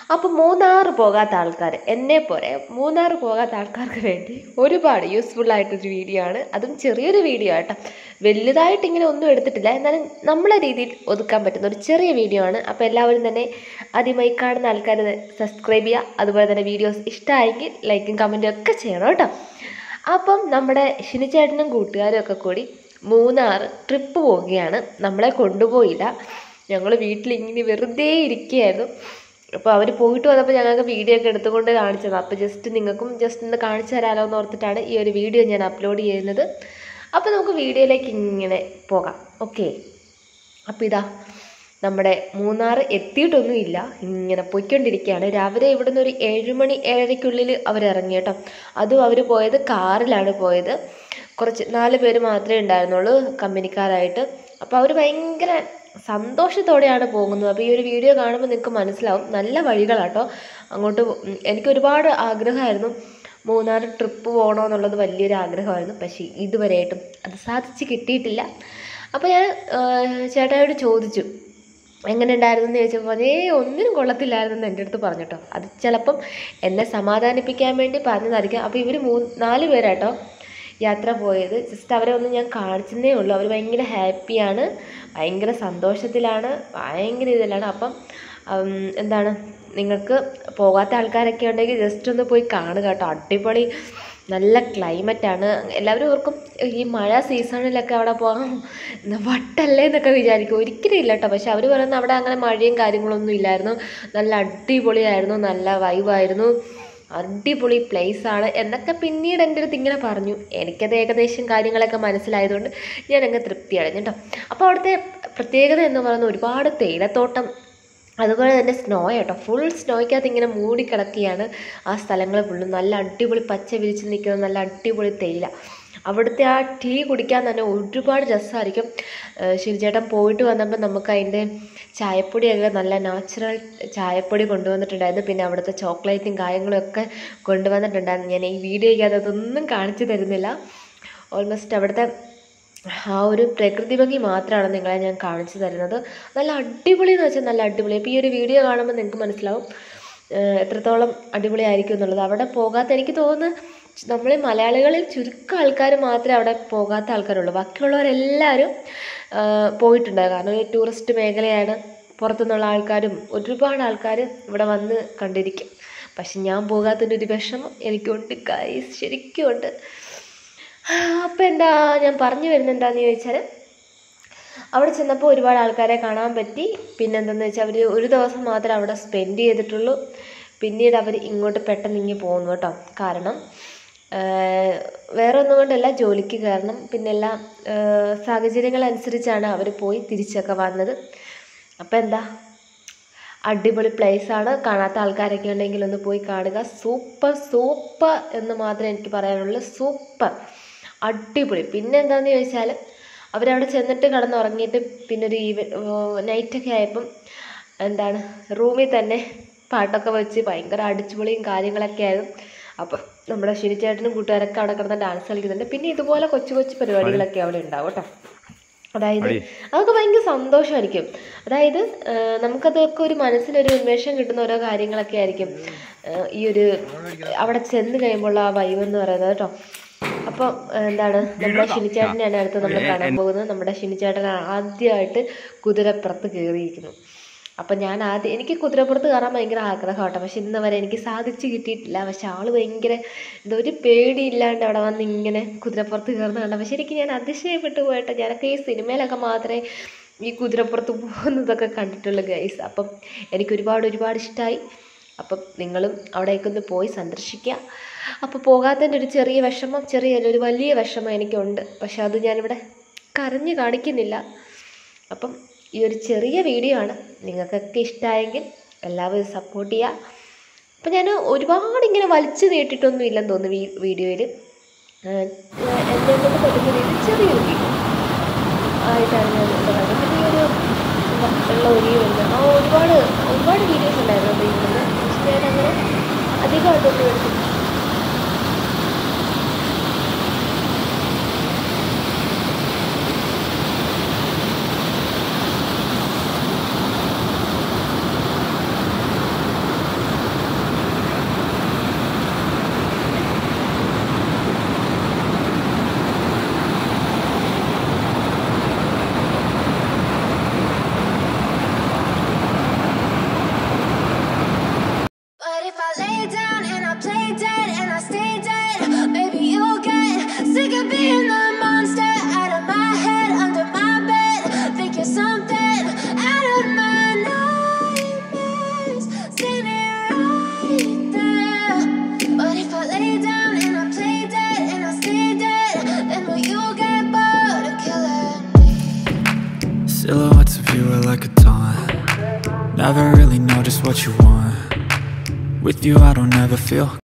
അപ്പോൾ മൂന്നാറ് പോകാത്ത ആൾക്കാർ എന്നെ പോലെ മൂന്നാറ് പോകാത്ത ആൾക്കാർക്ക് വേണ്ടി ഒരുപാട് യൂസ്ഫുൾ ആയിട്ടൊരു വീഡിയോ ആണ് അതും ചെറിയൊരു വീഡിയോ ആട്ടോ വലുതായിട്ട് ഇങ്ങനെ ഒന്നും എടുത്തിട്ടില്ല എന്നാലും നമ്മളെ രീതിയിൽ ഒതുക്കാൻ പറ്റുന്ന ഒരു ചെറിയ വീഡിയോ ആണ് അപ്പോൾ എല്ലാവരും തന്നെ ആദ്യമായി കാണുന്ന ആൾക്കാർ സബ്സ്ക്രൈബ് ചെയ്യുക അതുപോലെ തന്നെ വീഡിയോസ് ഇഷ്ടമായെങ്കിൽ ലൈക്കും കമൻറ്റും ഒക്കെ ചെയ്യണം കേട്ടോ അപ്പം നമ്മുടെ ഷിനിച്ചേട്ടനും കൂട്ടുകാരും ഒക്കെ കൂടി മൂന്നാർ ട്രിപ്പ് പോവുകയാണ് നമ്മളെ കൊണ്ടുപോയില്ല ഞങ്ങൾ വീട്ടിലിങ്ങനെ വെറുതെ ഇരിക്കുകയായിരുന്നു അപ്പോൾ അവർ പോയിട്ട് വന്നപ്പോൾ ഞങ്ങൾക്ക് വീഡിയോ ഒക്കെ എടുത്തുകൊണ്ട് കാണിച്ചത് അപ്പോൾ ജസ്റ്റ് നിങ്ങൾക്കും ജസ്റ്റ് ഒന്ന് കാണിച്ചു തരാമല്ലോ എന്ന് ഓർത്തിട്ടാണ് ഈ ഒരു വീഡിയോ ഞാൻ അപ്ലോഡ് ചെയ്യുന്നത് അപ്പോൾ നമുക്ക് വീഡിയോയിലേക്ക് ഇങ്ങനെ പോകാം ഓക്കെ അപ്പോൾ ഇതാ നമ്മുടെ മൂന്നാർ എത്തിയിട്ടൊന്നുമില്ല ഇങ്ങനെ പൊയ്ക്കൊണ്ടിരിക്കുകയാണ് രാവിലെ ഇവിടുന്ന് ഒരു ഏഴുമണി ഏഴരയ്ക്കുള്ളിൽ അവർ ഇറങ്ങി കേട്ടോ അതും അവർ പോയത് കാറിലാണ് പോയത് കുറച്ച് നാല് പേര് മാത്രമേ ഉണ്ടായിരുന്നുള്ളൂ കമ്പനിക്കാരായിട്ട് അപ്പോൾ അവർ ഭയങ്കര സന്തോഷത്തോടെയാണ് പോകുന്നത് അപ്പോൾ ഈ ഒരു വീഡിയോ കാണുമ്പോൾ നിങ്ങൾക്ക് മനസ്സിലാവും നല്ല വഴികളാട്ടോ അങ്ങോട്ട് പോ- ഉം, എനിക്ക് ഒരുപാട് ആഗ്രഹമായിരുന്നു മൂന്നാർ ട്രിപ്പ് പോകണമെന്നുള്ളത് വലിയൊരു ആഗ്രഹമായിരുന്നു പക്ഷേ ഇതുവരെയായിട്ടും അത് സാധിച്ച് കിട്ടിയിട്ടില്ല അപ്പോൾ ഞാൻ ആ, ചേട്ടായോട് ചോദിച്ചു എങ്ങനെ ഉണ്ടായിരുന്നു എന്ന് ചോദിച്ചപ്പോൾ ഏ ഒന്നിനും കൊള്ളത്തില്ലായിരുന്നു എന്ന് എൻ്റെ അടുത്ത് പറഞ്ഞു കേട്ടോ അത് ചിലപ്പം എന്നെ സമാധാനിപ്പിക്കാൻ വേണ്ടി പറഞ്ഞതായിരിക്കും അപ്പോൾ ഇവർ മൂന്ന് നാല് പേരാട്ടോ യാത്ര പോയത് ജസ്റ്റ് അവരെ ഒന്ന് ഞാൻ കാണിച്ചതേ ഉള്ളൂ അവർ ഭയങ്കര ഹാപ്പിയാണ് ഭയങ്കര സന്തോഷത്തിലാണ് ഭയങ്കര ഇതിലാണ് അപ്പം ഉം, എന്താണ് നിങ്ങൾക്ക് പോകാത്ത ആൾക്കാരൊക്കെ ഉണ്ടെങ്കിൽ ജസ്റ്റ് ഒന്ന് പോയി കാണുക കേട്ടോ അടിപൊളി നല്ല ക്ലൈമറ്റാണ് എല്ലാവരും ഓർക്കും ഈ മഴ സീസണിലൊക്കെ അവിടെ പോകാം എന്നാ വട്ടല്ലേ എന്നൊക്കെ വിചാരിക്കും ഒരിക്കലും ഇല്ല കേട്ടോ പക്ഷെ അവർ പറയുന്നത് അവിടെ അങ്ങനെ മഴയും കാര്യങ്ങളൊന്നും ഇല്ലായിരുന്നു നല്ല അടിപൊളിയായിരുന്നു നല്ല വൈബായിരുന്നു അടിപൊളി place ആണ് എന്നൊക്കെ പിന്നീട് എൻ്റെ അടുത്ത് ഇങ്ങനെ പറഞ്ഞു എനിക്കത് ഏകദേശം കാര്യങ്ങളൊക്കെ മനസ്സിലായതുകൊണ്ട് ഞാൻ അങ്ങ് തൃപ്തി അടഞ്ഞു കേട്ടോ അപ്പോൾ അവിടുത്തെ പ്രത്യേകത എന്ന് പറയുന്നത് ഒരുപാട് തേയിലത്തോട്ടം അതുപോലെ തന്നെ സ്നോ കേട്ടോ ഫുൾ സ്നോയ്ക്കകത്ത് ഇങ്ങനെ മൂടിക്കിടക്കുകയാണ് ആ സ്ഥലങ്ങൾ ഫുള്ളും നല്ല അടിപൊളി പച്ച വിരിച്ച് നിൽക്കുന്ന നല്ല അടിപൊളി തേയില അവിടുത്തെ ആ ടീ കുടിക്കാൻ തന്നെ ഒരുപാട് രസമായിരിക്കും ശിവചേട്ടൻ പോയിട്ട് വന്നപ്പോൾ നമുക്ക് അതിൻ്റെ ചായപ്പൊടിയൊക്കെ നല്ല നാച്ചുറൽ ചായപ്പൊടി കൊണ്ടുവന്നിട്ടുണ്ടായിരുന്നു പിന്നെ അവിടുത്തെ ചോക്ലേറ്റും കാര്യങ്ങളും ഒക്കെ കൊണ്ടുവന്നിട്ടുണ്ടായിരുന്നു ഞാൻ ഈ വീഡിയോയ്ക്കകത്ത് അതൊന്നും കാണിച്ചു തരുന്നില്ല ഓൾമോസ്റ്റ് അവിടുത്തെ ആ ഒരു പ്രകൃതി ഭംഗി മാത്രമാണ് നിങ്ങളെ ഞാൻ കാണിച്ചു തരുന്നത് നല്ല അടിപൊളി എന്ന് വെച്ചാൽ നല്ല അടിപൊളി അപ്പോൾ ഈ ഒരു വീഡിയോ കാണുമ്പോൾ നിങ്ങൾക്ക് മനസ്സിലാവും ഏഹ് എത്രത്തോളം അടിപൊളിയായിരിക്കും എന്നുള്ളത് അവിടെ പോകാത്ത എനിക്ക് തോന്നുന്നു നമ്മൾ മലയാളികളിൽ ചുരുക്കം ആൾക്കാർ മാത്രമേ അവിടെ പോകാത്ത ആൾക്കാരുള്ളൂ ബാക്കിയുള്ളവരെല്ലാവരും ഏഹ് പോയിട്ടുണ്ട് കാരണം ഒരു ടൂറിസ്റ്റ് മേഖലയാണ് പുറത്തുനിന്നുള്ള ആൾക്കാരും ഒരുപാട് ആൾക്കാർ ഇവിടെ വന്ന് കണ്ടിരിക്കും പക്ഷെ ഞാൻ പോകാത്തതിൻ്റെ ഒരു വിഷമം എനിക്കുണ്ട് ഗൈസ് ശരിക്കും ഉണ്ട് അപ്പം എന്താ ഞാൻ പറഞ്ഞു വരുന്നത് എന്താണെന്ന് ചോദിച്ചാൽ അവിടെ ചെന്നപ്പോൾ ഒരുപാട് ആൾക്കാരെ കാണാൻ പറ്റി പിന്നെ എന്താണെന്ന് വെച്ചാൽ അവർ ഒരു ദിവസം മാത്രമേ അവിടെ സ്പെൻഡ് ചെയ്തിട്ടുള്ളൂ പിന്നീട് അവർ ഇങ്ങോട്ട് പെട്ടെന്ന് ഇങ്ങ് പോകുന്നു കേട്ടോ കാരണം ആഹ് വേറെ ഒന്നും കൊണ്ടല്ല ജോലിക്ക് കാരണം പിന്നെ എല്ലാ ആഹ് സാഹചര്യങ്ങളനുസരിച്ചാണ് അവർ പോയി തിരിച്ചൊക്കെ വന്നത് അപ്പം എന്താ അടിപൊളി place ആണ് കാണാത്ത ആൾക്കാരൊക്കെ ഉണ്ടെങ്കിൽ ഒന്ന് പോയി കാണുക സൂപ്പർ സൂപ്പർ എന്ന് മാത്രമേ എനിക്ക് പറയാനുള്ളൂ സൂപ്പർ അടിപൊളി പിന്നെ എന്താണെന്ന് ചോദിച്ചാൽ അവരവിടെ ചെന്നിട്ട് കിടന്നുറങ്ങിയിട്ട് പിന്നെ ഒരു ഈവ നൈറ്റൊക്കെ ആയപ്പം എന്താണ് റൂമിൽ തന്നെ പാട്ടൊക്കെ വെച്ച് ഭയങ്കര അടിച്ചുപൊളിയും കാര്യങ്ങളൊക്കെ ആയിരുന്നു അപ്പം നമ്മുടെ ശിരിച്ചേട്ടനും കൂട്ടുകാരൊക്കെ അവിടെ കിടന്ന് ഡാൻസ് കളിക്കുന്നുണ്ട് പിന്നെ ഇതുപോലെ കൊച്ചു കൊച്ചു പരിപാടികളൊക്കെ അവിടെ ഉണ്ടാവും കേട്ടോ അതായത് അതൊക്കെ ഭയങ്കര സന്തോഷമായിരിക്കും അതായത് ആ, നമുക്കതൊക്കെ ഒരു മനസ്സിനൊരു ഉന്മേഷം കിട്ടുന്ന ഓരോ കാര്യങ്ങളൊക്കെ ആയിരിക്കും ആ, ഈ ഒരു അവിടെ ചെന്ന് കഴിയുമ്പോൾ ആ വൈബ് എന്ന് പറയുന്നത് കേട്ടോ അപ്പം എന്താണ് നമ്മുടെ ഷിനിച്ചേട്ടനെയാണ് അടുത്ത് നമ്മൾ കാണാൻ പോകുന്നത് നമ്മുടെ ഷിനിച്ചേട്ടൻ ആദ്യമായിട്ട് കുതിരപ്പുറത്ത് കയറിയിരിക്കുന്നു അപ്പം ഞാൻ ആദ്യം എനിക്ക് കുതിരപ്പുറത്ത് കയറാൻ ഭയങ്കര ആഗ്രഹം കേട്ടോ പക്ഷെ ഇന്ന് വരെ എനിക്ക് സാധിച്ചു കിട്ടിയിട്ടില്ല പക്ഷെ ആള് ഭയങ്കര എന്തോ ഒരു പേടിയില്ലാണ്ട് അവിടെ വന്ന് ഇങ്ങനെ കുതിരപ്പുറത്ത് കയറുന്ന കണ്ട പക്ഷെ എനിക്ക് ഞാൻ അതിശയപ്പെട്ടു പോയിട്ട് ഞാനൊക്കെ ഈ സിനിമയിലൊക്കെ മാത്രമേ ഈ കുതിരപ്പുറത്ത് പോകുന്നതൊക്കെ കണ്ടിട്ടുള്ളൂ ഗൈസ് അപ്പം എനിക്ക് ഒരുപാട് ഒരുപാട് ഇഷ്ടമായി അപ്പം നിങ്ങളും അവിടേക്കൊന്ന് പോയി സന്ദർശിക്കുക അപ്പോൾ പോകാത്തതിൻ്റെ ഒരു ചെറിയ വിഷമം ചെറിയ ഒരു വലിയ വിഷമം എനിക്കുണ്ട് പക്ഷെ അത് ഞാനിവിടെ കരഞ്ഞ് കാണിക്കുന്നില്ല അപ്പം ഈ ഒരു ചെറിയ വീഡിയോ ആണ് നിങ്ങൾക്കൊക്കെ ഇഷ്ടമായെങ്കിൽ എല്ലാവരും സപ്പോർട്ട് ചെയ്യുക അപ്പം ഞാൻ ഒരുപാട് ഇങ്ങനെ വലിച്ചു നീട്ടിയിട്ടൊന്നും ഇല്ലെന്ന് തോന്നുന്നു ഈ വീഡിയോയിൽ എന്നെ കൊണ്ട് പറ്റുന്ന രീതിയിൽ ചെറിയൊരു വീഡിയോ ആയിട്ടാണ് ഞാൻ എന്താ പറയുക പിന്നെ ഈ ഒരു എന്താ വെള്ളം ഒഴുകി വരുന്നത് ആ ഒരുപാട് ഒരുപാട് വീഡിയോസ് ഉണ്ടായിരുന്നു അപ്പോൾ ഇതിൽ പക്ഷേ ഞാനങ്ങനെ അധികമായിട്ടൊന്നും എടുത്തില്ല Never really know just what you want With you I don't ever feel